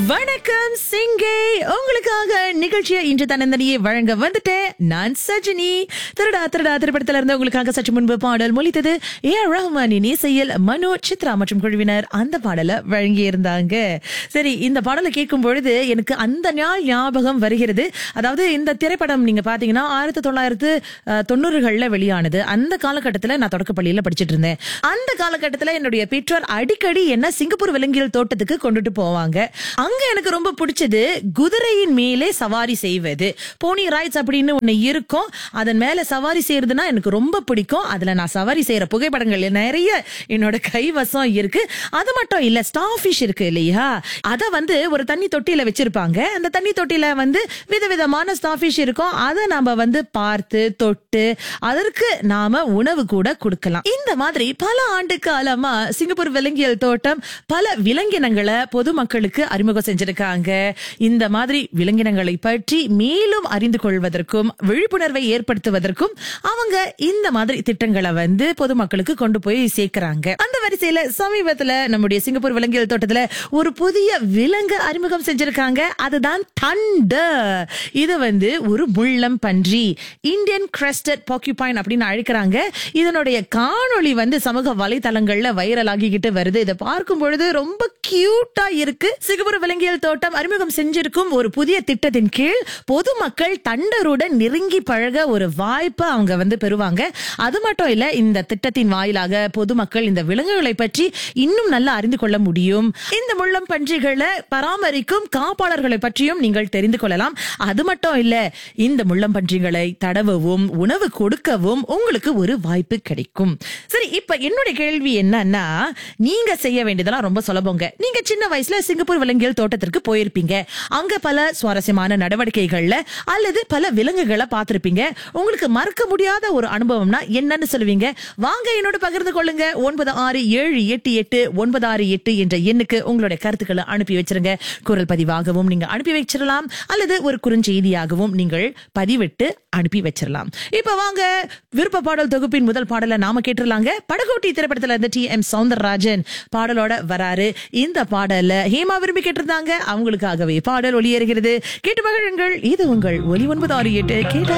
வணக்கம் சிங்கே உங்களுக்காக நிகழ்ச்சியை இன்று தன்னந்தனியே வழங்க வந்துட்டேன் நான் சஜினி திருடா திருடா திரைப்படத்துல இருந்து உங்களுக்காக சற்று முன்பு பாடல் மொழித்தது ஏ ஆர் ரஹ்மானின் இசையில் மனோ சித்ரா மற்றும் குழுவினர் அந்த பாடலை வழங்கி இருந்தாங்க சரி இந்த பாடலை கேட்கும் பொழுது எனக்கு அந்த நாள் ஞாபகம் வருகிறது அதாவது இந்த திரைப்படம் நீங்க பாத்தீங்கன்னா ஆயிரத்தி தொள்ளாயிரத்து அஹ், தொண்ணூறுகள்ல வெளியானது அந்த காலகட்டத்துல நான் தொடக்கப்பள்ளியில படிச்சிட்டு இருந்தேன் அந்த காலகட்டத்துல என்னுடைய பெற்றோர் அடிக்கடி என்ன சிங்கப்பூர் விலங்கியல் தோட்டத்துக்கு கொண்டுட்டு போவாங்க அங்க எனக்கு ரொம்ப பிடிச்சது குதிரையின் மேலே சவாரி செய்வது போனி ரைட்ஸ் அப்படின்னு ஒண்ணு இருக்கும் அதன் மேல சவாரி செய்யறதுன்னா எனக்கு ரொம்ப பிடிக்கும் அதுல நான் சவாரி செய்யற புகைப்படங்கள் நிறைய என்னோட கைவசம் இருக்கு அது மட்டும் இல்ல ஸ்டார்ஃபிஷ் இருக்கு இல்லையா அத வந்து ஒரு தண்ணி தொட்டியில வச்சிருப்பாங்க அந்த தண்ணி தொட்டியில வந்து விதவிதமான ஸ்டார்ஃபிஷ் இருக்கும் அதை நாம வந்து பார்த்து தொட்டு அதற்கு நாம உணவு கூட கொடுக்கலாம் இந்த மாதிரி பல ஆண்டு காலமா சிங்கப்பூர் விலங்கியல் தோட்டம் பல விலங்கினங்களை பொதுமக்களுக்கு அறிமுகம் செஞ்சிருக்காங்க இந்த மாதிரி விலங்கினங்களை பற்றி மேலும் அறிந்து கொள்வதற்கும் விழிப்புணர்வை ஏற்படுத்துவதற்கும் அவங்க இந்த மாதிரி திட்டங்களை வந்து பொதுமக்களுக்கு கொண்டு போய் சேர்க்கிறாங்க அந்த வரிசையில சமீபத்துல நம்முடைய சிங்கப்பூர் விலங்கியல் தோட்டத்துல ஒரு புதிய விலங்கு அறிமுகம் செஞ்சிருக்காங்க அதுதான் தண்டர் இது வந்து ஒரு முள்ளம் பன்றி இந்தியன் கிரஸ்டட் பாக்யூபைன் அப்படின்னு அழைக்கிறாங்க இதனுடைய காணொளி வந்து சமூக வலைதளங்கள்ல வைரல் ஆகிக்கிட்டு வருது இதை பார்க்கும் பொழுது ரொம்ப கியூட்டா இருக்கு சிங்கப்பூர் விலங்கியல் தோட்டம் அறிமுகம் செஞ்சிருக்கும் ஒரு புதிய திட்டத்தின் கீழ் பொதுமக்கள் தண்டருடன் நெருங்கி பழக ஒரு வாய்ப்பை அவங்க வந்து பெறுவாங்க அது மட்டும் இல்ல இந்த திட்டத்தின் வாயிலாக பொதுமக்கள் இந்த விலங்குகளை பற்றி இன்னும் நல்லா அறிந்து கொள்ள முடியும் இந்த முள்ளம் பன்றிகளை பராமரிக்கும் காப்பாளர்களை பற்றியும் நீங்கள் தெரிந்து கொள்ளலாம் அது மட்டும் இல்ல இந்த முள்ளம் பன்றிகளை தடவவும் உணவு கொடுக்கவும் உங்களுக்கு ஒரு வாய்ப்பு கிடைக்கும் சரி இப்ப என்னுடைய கேள்வி என்னன்னா நீங்க செய்ய வேண்டியதெல்லாம் ரொம்ப சுலபங்க நீங்க சின்ன வயசுல சிங்கப்பூர் விலங்கியல் தோட்டத்திற்கு போயிருப்பீங்க அங்க பல சுவாரஸ்யமான நடவடிக்கைகள்ல அல்லது பல விலங்குகளை பார்த்திருப்பீங்க உங்களுக்கு மறக்க முடியாத ஒரு அனுபவம்னா என்னன்னு சொல்லுவீங்க வாங்க என்னோட பகிர்ந்து கொள்ளுங்க ஒன்பது ஆறு ஏழு எட்டு எட்டு ஒன்பது ஆறு எட்டு என்ற எண்ணுக்கு உங்களுடைய கருத்துக்களை அனுப்பி வச்சிருங்க குரல் பதிவாகவும் நீங்க அனுப்பி வச்சிடலாம் அல்லது ஒரு குறுஞ்செய்தியாகவும் நீங்கள் பதிவிட்டு அனுப்பி வச்சிடலாம் இப்ப வாங்க விருப்ப பாடல் தொகுப்பின் முதல் பாடலை நாம கேட்டுடலாங்க படகோட்டி திரைப்படத்துல இருந்து டி எம் சவுந்தரராஜன் பாடலோட வராரு இந்த பாடல ஹேமா விரும்பி கேட்டிருந்தாங்க அவங்களுக்காகவே பாடல் ஒளியேறுகிறது கேட்டு மகிழுங்கள் இது உங்கள் ஒலி ஒன்பது ஆறு எட்டு கேட்ட